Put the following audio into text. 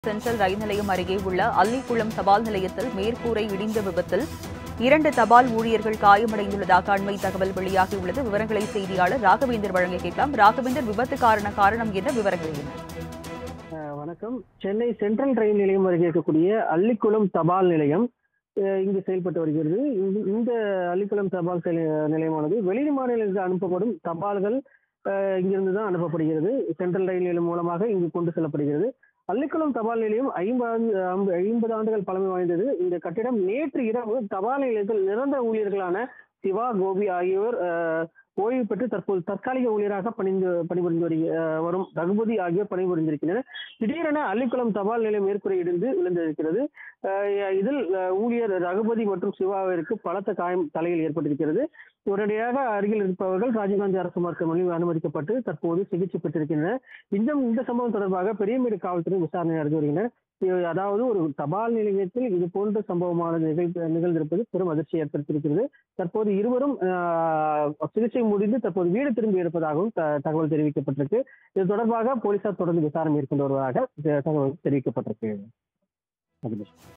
central ரயில் நிலையம் அருகே உள்ள அல்லிக்குளம் தபால் நிலையத்தில் மேற்கூரை இடிந்த விபத்தில் இரண்டு தபால் ஊழியர்கள் காயமடைந்துள்ளதாக அண்மை தகவல் வெளியாகியுள்ளது விவரங்களை செய்தியாளர் ராகவேந்தர் வழங்க கேட்கலாம் ராகவேந்தர் விபத்துக்கான காரணம் என்ன விவரங்கள் என்ன அஹ் வணக்கம் சென்னை சென்ட்ரல் ரயில் நிலையம் அருகே இருக்கக்கூடிய அள்ளிக்குளம் தபால் நிலையம் அஹ் இங்கு செயல்பட்டு வருகிறது இந்த- இந்த அள்ளிக்குளம் தபால் செல்- நிலையமானது வெளி மாநிலங்களுக்கு அனுப்பப்படும் தபால்கள் அஹ் இங்கிருந்து தான் அனுப்பப்படுகிறது சென்ட்ரல் ரயில் நிலையம் மூலமாக இங்கு கொண்டு செல்லப்படுகிறது அள்ளிக்குளம் தபால் நிலையம் ஐம்பது ஐம்பது ஆண்டுகள் பழமை வாய்ந்தது இந்த கட்டிடம் நேற்று இரவு தபால் நிலையத்தில் நிரந்தர ஊழியர்களான சிவா கோபி ஆகியோர் அஹ், ஓய்வு பெற்று தற்போது தற்காலிக ஊழியராக பணிந்து பணிபுரிந்து வருகி அஹ், வரும் ரகுபதி ஆகியோர் பணிபுரிந்திருக்கின்றனர் திடீரென அள்ளிக்குளம் தபால் நிலையம் மேற்கூரை இடிந்து விழுந்திருக்கிறது அஹ் இதில் அஹ், ஊழியர் ரகுபதி மற்றும் சிவாவிற்கு பலத்த காயம் தலையில் ஏற்பட்டிருக்கிறது உடனடியாக அருகில் இருப்பவர்கள் ராஜீவ்காந்தி அரசு மருத்துவமனையில் அனுமதிக்கப்பட்டு தற்போது சிகிச்சை பெற்றிருக்கின்றனர் இந்த இந்த சம்பவம் தொடர்பாக பெரியமேடு காவல்துறை விசாரணை நடத்தி வருகின்றனர் இது அதாவது ஒரு தபால் நிலையத்தில் இது போன்ற சம்பவமானது நிகழ்ந்து நிகழ்ந்திருப்பது பெரும் அதிர்ச்சியை ஏற்படுத்தியிருக்கிறது தற்போது இருவரும் அஹ், சிகிச்சை முடிந்து தற்போது வீடு திரும்பி இருப்பதாகவும் த- தகவல் தெரிவிக்கப்பட்டிருக்கு இது தொடர்பாக போலீசார் தொடர்ந்து விசாரணை மேற்கொண்டு வருவதாக அஹ், தகவல் தெரிவிக்கப்பட்டிருக்கு